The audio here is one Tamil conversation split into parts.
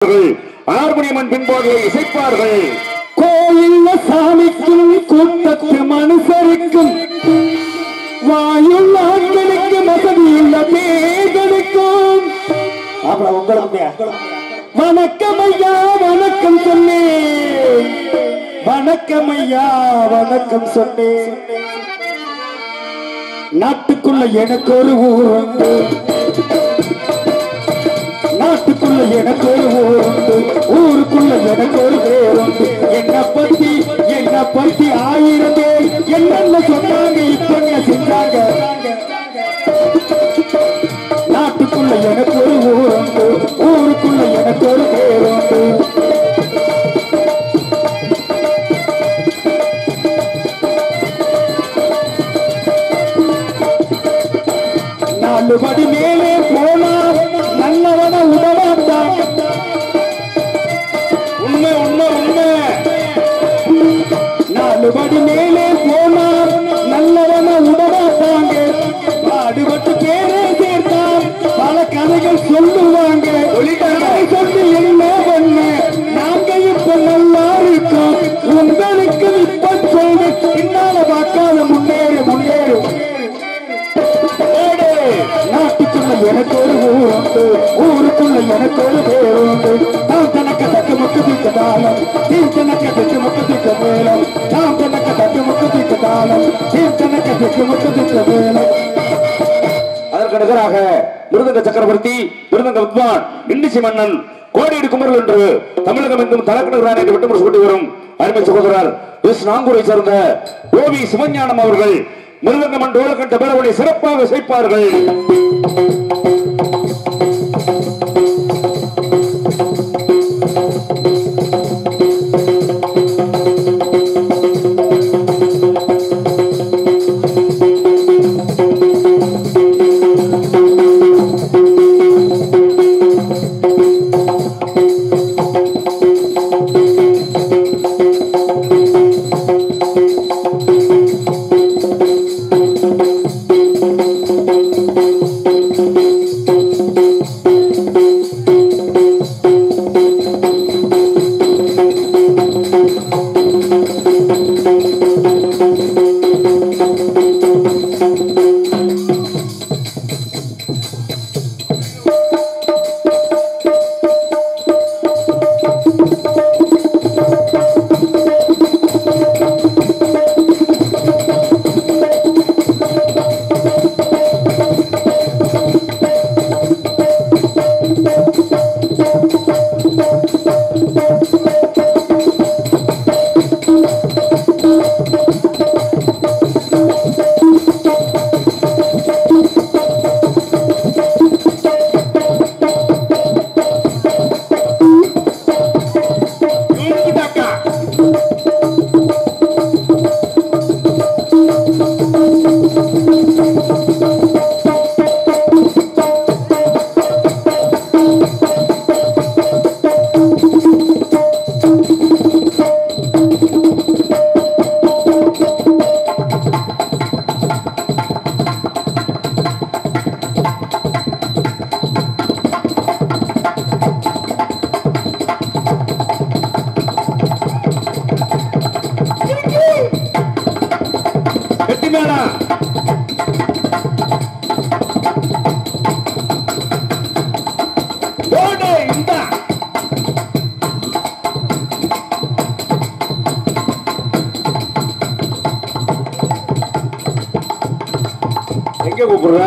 அவர்கள் ஹார்மோனியமன் பின்பாடுகளை இசைப்பார்கள் கோயில்ல சாமிக்கும் கூட்டத்து மனுஷருக்கும் வாயுள்ள ஆண்களுக்கு வசதியுள்ள பேர்களுக்கும் அப்புறம் உங்களுக்கு வணக்கம் ஐயா வணக்கம் சொன்னேன் வணக்கம் ஐயா வணக்கம் சொன்னேன் நாட்டுக்குள்ள எனக்கு ஒரு ஊர் உண்டு நாட்டுக்குள்ள எனக்கு ஒரு ஊர் உண்டு ஊருக்குள்ள எனக்கு ஒரு பேர் உண்டு என்ன பத்தி என்ன பத்தி ஆயிரம் பேர் என்னென்ன சொன்னாங்க இப்ப என்ன செஞ்சாங்க நாட்டுக்குள்ள எனக்கு ஒரு ஊர் உண்டு ஊருக்குள்ள எனக்கு ஒரு பேர் உண்டு நாலு படி மேலே போனா நல்லவன உடவாட்டான் உண்மை உண்மை உண்மை நாலு படி மேலே போனா நல்லவன உடவாட்டாங்க பாடுபட்டு பேரே சேர்த்தான் பல கதைகள் சொல்லுவாங்க கதை சொல்லி என்ன பண்ண நாங்க இப்ப நல்லா இருக்கோம் உங்களுக்கு இப்ப சொல்றேன் பின்னால பார்க்காத முன்னேறு முன்னேறு ஏடு, நாட்டுக்குள்ள எனக்கு ஒரு ஊர் உண்டு ஊருக்குள்ள எனக்கு ஒரு பேர் உண்டு நான் தனக்கு தக்கு முக்கு திக்க தாளம் நீ தனக்கு திக்கு முக்கு திக்க மேலம் நான் தனக்கு தக்கு முக்கு திக்க தாளம் நீ தனக்கு திக்கு முக்கு திக்க மேலம் அதற்கு நிகராக மிருதங்க சக்கரவர்த்தி மிருதங்க வித்வான் இன்னிசி மன்னன் கோடியடி குமரல் என்று தமிழகம் எங்கும் தலக்கணரான் என்று விட்டு சொல்லி வரும் அருமை சகோதரர் எஸ் நாங்கூரை சேர்ந்த ஓவி சிவஞானம் அவர்கள் மிருதங்கமன் டோலக்கண்ட பேரவழி சிறப்பாக சேர்ப்பார்கள் கெட்டி மேளம் போடு இந்தா எங்க கூப்பிடுற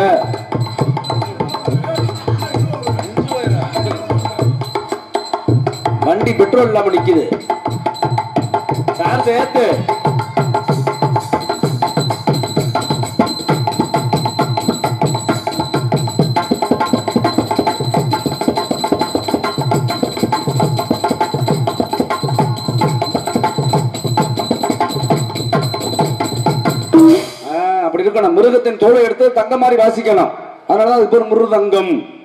வண்டி பெட்ரோல் இல்லாம நிக்குது சார்ஜ் ஏத்து ஆ, அப்படி இருக்கணும் மிருகத்தின் தோலை எடுத்து தங்க மாதிரி வாசிக்கணும் அதனாலதான் அது பேர் மிருதங்கம்